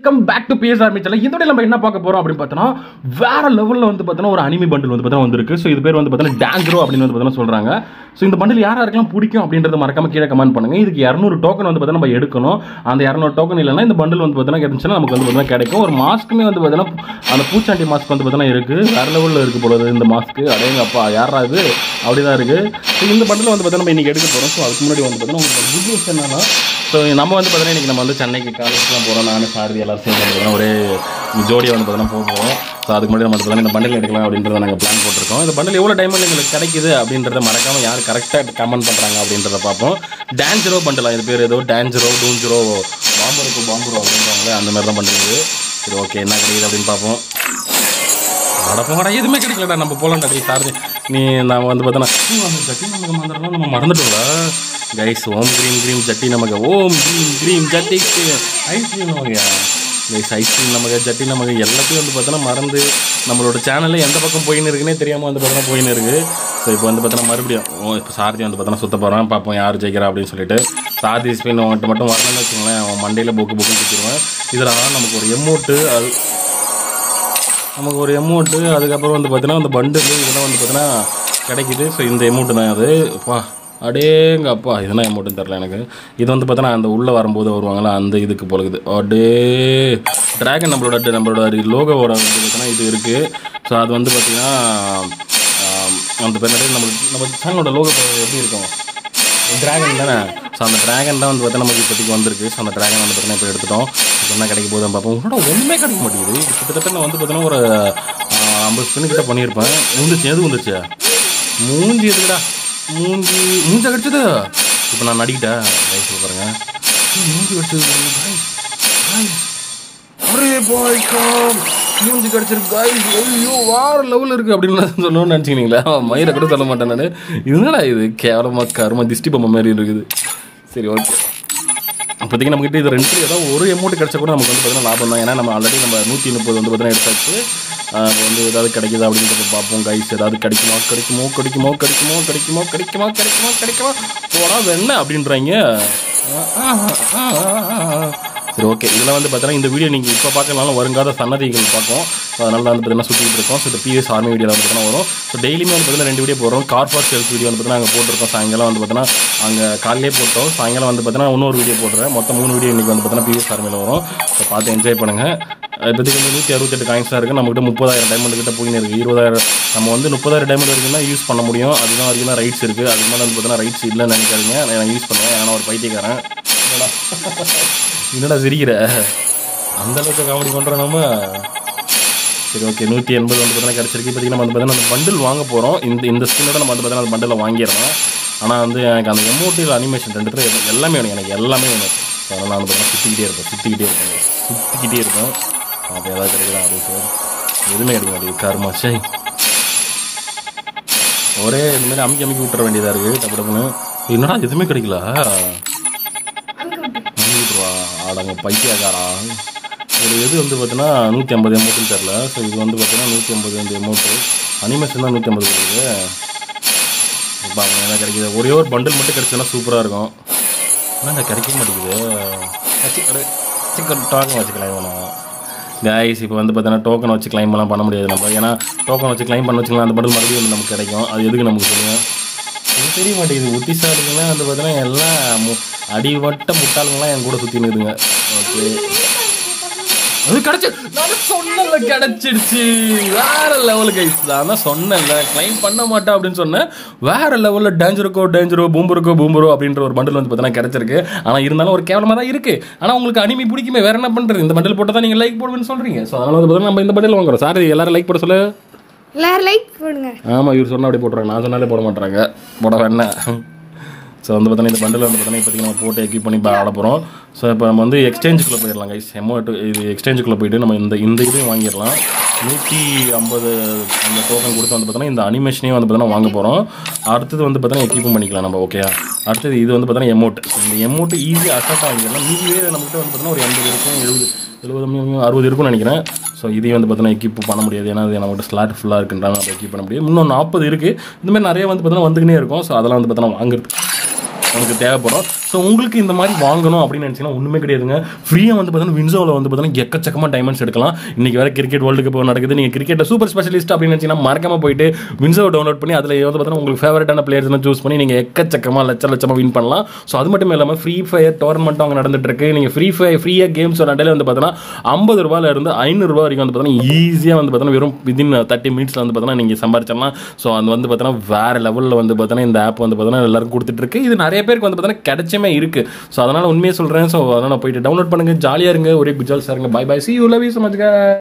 Welcome back to P S army channel இதோட நம்ம என்ன பார்க்க போறோம் அப்படின்னு பார்த்தோன்னா வேற லெவலில் வந்து பார்த்தோன்னா ஒரு அனிமி பண்டில் வந்து பார்த்தா வந்திருக்கு ஸோ இது பேர் வந்து பார்த்தோன்னா டேஞ்சரோ அப்படின்னு வந்து பார்த்தோன்னா சொல்றாங்க ஸோ இந்த பண்டில் யார் யாருக்கெல்லாம் பிடிக்கும் அப்படின்றத மறக்காம கீழே கமெண்ட் பண்ணுங்க இதுக்கு இரநூறு டோக்கன் வந்து பார்த்தா நம்ம எடுக்கணும் அந்த இரநூறு டோக்கன் இல்லைன்னா இந்த பண்டில் வந்து பார்த்தோன்னா கிடைச்சுன்னா நமக்கு வந்து பார்த்தோன்னா கிடைக்கும் ஒரு மாஸ்க்குமே வந்து பார்த்தோன்னா அந்த பூச்சாண்டி மாஸ்க் வந்து பார்த்தோன்னா இருக்கு வேற லெவலில் இருக்கு போல இந்த மாஸ்க்கு அடேங்க அப்பா யாரா இது அப்படிதான் இருக்கு ஸோ இந்த பண்டில் வந்து பார்த்தோன்னா நம்ம இன்னைக்கு எடுக்க போறோம் ஸோ அதுக்கு முன்னாடி வந்து பார்த்தோன்னா உங்களுக்கு குட் நியூஸ் என்னன்னா ஸோ நம்ம வந்து பார்த்தீங்கன்னா இன்றைக்கி நம்ம வந்து சென்னைக்கு காலேஜ்லாம் போகிறோம் நான் சாரதி எல்லாரும் சேர்ந்து பார்த்தீங்கன்னா ஒரே ஜோடியாக வந்து பார்த்தீங்கன்னா போக போகிறோம் ஸோ அதுக்கு முன்னாடி நம்ம பார்த்தீங்கன்னா இந்த பண்டில் எடுக்கலாம் அப்படின்றத நாங்கள் பிளான் போட்டிருக்கோம் இந்த பண்டில் எவ்வளோ டைமில் எங்களுக்கு கிடைக்குது அப்படின்றத மறக்காமல் யார் கரெக்டாக கமெண்ட் பண்ணுறாங்க அப்படின்றத பார்ப்போம் டான்ஜரோ பண்டலாம் இது பேர் ஏதோ டான்ஜரோ டூஞ்சரோ பாம்பருக்கு பாம்புரோ அப்படின்றாங்களே அந்த மாதிரி தான் பண்ணுறது சரி ஓகே என்ன கிடைக்குது அப்படின்னு பார்ப்போம் அட போடா எதுவுமே கிடைக்கலடா நம்ம போலாம்டா டேய் சாரதி நீ நான் வந்து பார்த்தோன்னா சட்டி நமக்கு மந்திரம்லாம் நம்ம மறந்துட்டோம்ல கைஸ் ஓம் க்ரீம் க்ரீம் சட்டி நமக்கு ஓம் க்ரீம் க்ரீம் சட்டி ஐஸ்கிரீம் நமக்கு கைஸ் ஐஸ்கிரீம் நமக்கு சட்டி நமக்கு எல்லாத்தையும் வந்து பார்த்தோன்னா மறந்து நம்மளோட சேனலில் எந்த பக்கம் போயின்னு இருக்குன்னே தெரியாமல் வந்து பார்த்தோன்னா போயின்னு இருக்குது ஸோ இப்போ வந்து பார்த்தோன்னா மறுபடியும் ஓ இப்போ சாரதி வந்து பார்த்தோன்னா சுத்த போகிறேன் பார்ப்போம் யார் ஜெயிக்கிறா அப்படின்னு சொல்லிட்டு சாரதி ஸ்பின் அவன்கிட்ட மட்டும் வரலன்னு வச்சுக்கோங்களேன் அவன் மண்டையில் பொக்கு பொக்கு வச்சுருவேன் இதில் நமக்கு ஒரு எமௌண்ட்டு அது நமக்கு ஒரு அமௌண்ட்டு அதுக்கப்புறம் வந்து பார்த்தீங்கன்னா அந்த பண்டில் இதெல்லாம் வந்து பார்த்தீங்கன்னா கிடைக்குது ஸோ இந்த அமௌண்ட்டு தான் அது அப்பா அடேங்க அப்பா இதெல்லாம் அமௌண்ட்டுன்னு தெரில எனக்கு இது வந்து பார்த்தீங்கன்னா அந்த உள்ளே வரும்போது வருவாங்களா அந்த இதுக்கு போலகுது அடே ட்ராகன் நம்மளோட நம்மளோட லோகோவோட வந்து பார்த்தீங்கன்னா இது இருக்குது ஸோ அது வந்து பார்த்தீங்கன்னா ஆம், அந்த பேர் நிறைய நம்ம நம்ம சேனலோட லோகோ எப்படி இருக்கும் டிராகன் தானே ஸோ அந்த டிராகன் தான் வந்து பார்த்தா நமக்கு இப்போதைக்கு வந்திருக்கு ஸோ அந்த டிராகன் வந்து பார்த்தீங்கன்னா இப்போ எடுத்துட்டோம் இப்போ என்ன கிடைக்க போதும் பார்ப்போம் உன்னோட ஒன்றுமே கிடைக்க மாட்டேங்குது இது கிட்டத்தட்ட நான் வந்து பார்த்தீங்கன்னா ஒரு ஆ, ஐம்பது ஸ்பின் கிட்ட பண்ணியிருப்பேன் வந்துச்சு எது வந்துச்சு மூஞ்சி எதுக்குடா மூஞ்சி மூஞ்சா கிடைச்சது இப்போ நான் நடிக்கிட்டேன் லைஃப் பாருங்க மூஞ்சி கிடைச்சது guys. Guys. அரே பாய் காம் மூஞ்சி கிடச்சிருக்கு guys. ஐயோ வார லெவலில் இருக்குது அப்படின்னு நான் சொல்லணும்னு நினச்சிக்கிங்களா மயிரை கூட சொல்ல மாட்டேன் நான் இதுனடா இது கேவலமாக கருமா திஷ்டி பொம்மை மாதிரி இருக்குது சரி ஓகே இப்போதைக்கு நம்மகிட்ட இது ரெண்டு ஏதாவது ஒரு அமௌண்ட் கிடச்சா கூட நமக்கு வந்து பார்த்தீங்கன்னா லாபம் தான் ஏன்னா நம்ம ஆல்ரெடி நம்ம நூற்றி முப்பது வந்து பார்த்தீங்கன்னா எடுத்தாச்சு ஆஹ் இப்போ வந்து ஏதாவது கிடைக்குதா அப்படின்றத பார்ப்போம் கைஸ் ஏதாவது கிடைக்குமா கிடைக்குமோ கிடைக்குமோ கிடைக்குமோ கிடைக்குமோ கிடைக்குமா கிடைக்குமா கிடைக்குமா போடா வெண்ண அப்படின்றாங்க சரி ஓகே இதில் வந்து பார்த்தீங்கன்னா இந்த வீடியோ நீங்கள் இப்போ பார்க்கலனாலும் வருங்கால சன்னதிகள் பார்க்கும் ஸோ அதனால தான் வந்து பார்த்தீங்கன்னா சுற்றிட்டு இருக்கோம் ஸோ இந்த பிஎஸ் ஆர்மி வீடியோ வந்து பார்த்தீங்கன்னா வரும் ஸோ டெய்லியுமே வந்து பார்த்தீங்கன்னா ரெண்டு வீடியோ போடுறோம் கார் ஃபார் சேல்ஸ் வீடியோ வந்து பார்த்தீங்கன்னா அங்கே போட்டிருக்கோம் சாயங்காலம் வந்து பார்த்தீங்கன்னா அங்கே காலையிலே போட்டோம் சாயங்காலம் வந்து பார்த்தீங்கன்னா இன்னொரு வீடியோ போடுறேன் மொத்தம் மூணு வீடியோ இன்றைக்கி வந்து பார்த்தீங்கன்னா பிஎஸ் ஆர்மியில் வரும் ஸோ பார்த்து என்ஜாய் பண்ணுங்கள் இப்போதைக்கு வந்து நூற்றி அறுபத்தெட்டு காயின்ஸ் தான் இருக்குது நம்மகிட்ட முப்பதாயிரம் டைமண்ட் கிட்ட போயின்னு இருக்குது இருபதாயிரம் நம்ம வந்து முப்பதாயிரம் டைமண்ட் வரைக்கும் தான் யூஸ் பண்ண முடியும் அதுதான் வரைக்கும் தான் ரைட்ஸ் இருக்குது அதுக்கு மேலே வந்து பார்த்தீங்கன்னா ரைட்ஸ் இல்லைன்னு நினைக்காதீங்க நான் யூஸ் பண்ணுவேன் ஏன்னா ஒரு பைத்தியக்காரன் என்னடா என்னடா சிரிக்கிற அந்த அளவுக்கு காமெடி பண்ணுறோம் நம்ம சரி ஓகே நூற்றி எண்பது வந்து பார்த்தீங்கன்னா கிடச்சிருக்கு இப்போதைக்கு நம்ம வந்து பார்த்தீங்கன்னா அந்த பண்டில் வாங்க போகிறோம் இந்த இந்த ஸ்கின்னோட நம்ம வந்து பார்த்தீங்கன்னா அந்த பண்டில் வாங்கிடலாம் ஆனால் வந்து எனக்கு அந்த எமோட்டிவ் அனிமேஷன் ரெண்டு பேரும் எல்லாமே வேணும் எனக்கு எல்லாமே வேணும் ஸோ அதனால் நான் வந்து பார்த்தீங்கன்னா சுற்றிக்கிட்டே இருப்பேன் சுற்றிக்கிட்டே இருப்பேன் சுற்றிக்கிட்டே இருப்பேன் அப்போ ஏதாவது கிடைக்குதா அப்படின்னு சொல்லி எதுவுமே கிடைக்க மாட்டேங்குது கருமா சை ஒரே இந்த மாதிரி அமுக்கி அமுக்கி விட்டுற வேண்டியதாக இருக்குது டப்பு டப்புன்னு என்னடா எதுவுமே கிடைக்கல அமுக்கி விட்டுருவா ஆடங்க பைத்தியக்காரா இது எது வந்து பார்த்தீங்கன்னா நூற்றி ஐம்பது எமௌண்ட்டுன்னு தெரில ஸோ இது வந்து பார்த்தீங்கன்னா நூற்றி ஐம்பது இந்த எமௌண்ட்டு அனிமேஷன் தான் நூற்றி ஐம்பது கொடுக்குது இப்போ அவங்க என்ன கிடைக்குது ஒரே ஒரு பண்டில் மட்டும் கிடைச்சதுன்னா சூப்பராக இருக்கும் என்னங்க கிடைக்க மாட்டேங்குது சிக்கன் டோக்கன் வச்சு கிளைம் பண்ணலாம் கைஸ் இப்போ வந்து பார்த்தீங்கன்னா டோக்கன் வச்சு கிளைம் எல்லாம் பண்ண முடியாது நம்ம ஏன்னா டோக்கன் வச்சு கிளைம் பண்ண வச்சுக்கலாம் அந்த பண்டில் மறுபடியும் வந்து நமக்கு கிடைக்கும் அது எதுக்கு நமக்கு சொல்லுங்கள் இது தெரிய மாட்டேங்குது புத்திசாலிங்கெல்லாம் வந்து பார்த்தீங்கன்னா எல்லாம் மு- அடிவட்ட முட்டாளுங்கெல்லாம் என் கூட சுற்றி நிறுதுங்க ஓகே அது கிடைச்சு நான் சொன்னல கிடைச்சிடுச்சு வேற லெவல் கைஸ் நான் தான் சொன்னேன்ல கிளைம் பண்ண மாட்டேன் அப்படின்னு சொன்னேன் வேற லெவலில் டேஞ்சருக்கோ டேஞ்சரோ பூம்பருக்கோ பூம்பரோ அப்படின்ற ஒரு பண்டில் வந்து பார்த்தீங்கன்னா கிடைச்சிருக்கு ஆனால் இருந்தாலும் ஒரு கேவலமாக தான் இருக்கு ஆனால் உங்களுக்கு அனிமி பிடிக்குமே வேற என்ன பண்ணுறது இந்த பண்டில் போட்டால் தான் நீங்கள் லைக் போடுவேன்னு சொல்றீங்க ஸோ அதனால வந்து பார்த்தீங்கன்னா நம்ம இந்த பண்டில் வாங்குறோம் சார் எல்லாரும் லைக் போட சொல்லு எல்லாரும் லைக் போடுங்க ஆமாம் இவர் சொன்னால் அப்படியே போட்டுறாங்க நான் சொன்னாலே போட மாட்டாங்க போட வேணாம் ஸோ வந்து பார்த்தீங்கன்னா இந்த பண்டில் வந்து பார்த்தீங்கன்னா இப்போதைக்கு நம்ம போட்டு எக்யூப் பண்ணி ஆட போகிறோம் ஸோ இப்போ நம்ம வந்து எக்ஸ்சேஞ்சுக்குள்ளே போயிடலாம் கைஸ் எமௌண்ட் இது எக்ஸ்சேஞ்சுக்குள்ளே போயிட்டு நம்ம இந்த இந்த இதையும் வாங்கிடலாம் நூற்றி ஐம்பது அந்த டோக்கன் கொடுத்து வந்து பார்த்தீங்கன்னா இந்த அனிமேஷனையும் வந்து பார்த்தீங்கன்னா வாங்க போகிறோம் அடுத்தது வந்து பார்த்தீங்கன்னா எக்யூப்பும் பண்ணிக்கலாம் நம்ம ஓகே அடுத்தது இது வந்து பார்த்தீங்கன்னா எமௌண்ட் இந்த எமௌண்ட் ஈஸி அசால்ட்டாக வாங்கிடலாம் மீதியே நம்மகிட்ட வந்து பார்த்தீங்கன்னா ஒரு எண்பது இருக்கும் எழுபது எழுபது மீ- அறுபது இருக்கும்னு நினைக்கிறேன் ஸோ இதையும் வந்து பார்த்தீங்கன்னா எக்யூப் பண்ண முடியாது ஏன்னா அது நம்மகிட்ட ஸ்லாட் ஃபுல்லாக இருக்குன்றாங்க நம்ம எக்யூப் பண்ண முடியாது இன்னும் நாற்பது இருக்குது இந்த மாதிரி நிறைய வந்து பார்த்தீங்கன்னா வந்துக்கினே இருக்கும் ஸோ அதெல்லாம் வந்து பார்த்தீங்கன்னா வாங்குறது உங்களுக்கு தேவைப்படும் ஸோ உங்களுக்கு இந்த மாதிரி வாங்கணும் அப்படின்னு நினச்சிங்கன்னா ஒன்றுமே கிடையாதுங்க ஃப்ரீயாக வந்து பார்த்தீங்கன்னா வின்சோவில் வந்து பார்த்தீங்கன்னா எக்கச்சக்கமாக டைமண்ட்ஸ் எடுக்கலாம் இன்னைக்கு வேற கிரிக்கெட் வேர்ல்டு கப் நடக்குது நீங்கள் கிரிக்கெட்டில் சூப்பர் ஸ்பெஷலிஸ்ட் அப்படின்னு நினச்சிங்கன்னா மறக்காம போயிட்டு வின்சோவை டவுன்லோட் பண்ணி அதில் வந்து பார்த்தீங்கன்னா உங்களுக்கு ஃபேவரட்டான பிளேயர்ஸ்லாம் சூஸ் பண்ணி நீங்கள் எக்கச்சக்கமாக லட்ச லட்சமாக வின் பண்ணலாம் ஸோ அது மட்டும் இல்லாமல் ஃப்ரீ ஃபயர் டோர்னமெண்ட்டும் அங்கே நடந்துட்டு இருக்கு நீங்கள் ஃப்ரீ ஃபயர் ஃப்ரீயாக கேம்ஸ் விளாண்டாலே வந்து பார்த்தீங்கன்னா ஐம்பது ரூபாயில இருந்து ஐநூறுரூவா வரைக்கும் வந்து பார்த்தீங்கன்னா ஈஸியாக வந்து பார்த்தீங்கன்னா வெறும் விதின் தேர்ட்டி மினிட்ஸில் வந்து பார்த்தீங்கன்னா நீங்கள் சம்பாரிச்சிடலாம் ஸோ அது வந்து பார்த்தீங்கன்னா வேறு லெவலில் வந்து பார்த்தீங்கன்னா இந்த ஆப் வந்து பார்த்தீங்கன்னா எல்லாரும் கொடுத்துட்டு இருக்கு இது நிறைய பேருக்கு வந்து பார்த்தீங்கன்னா கிடைச்சுமே இருக்கு ஸோ அதனால் உண்மையை சொல்கிறேன் ஸோ அதனால் போயிட்டு டவுன்லோட் பண்ணுங்க ஜாலியாக இருங்க ஒரே குஜால் சாருங்க bye bye see you love you so much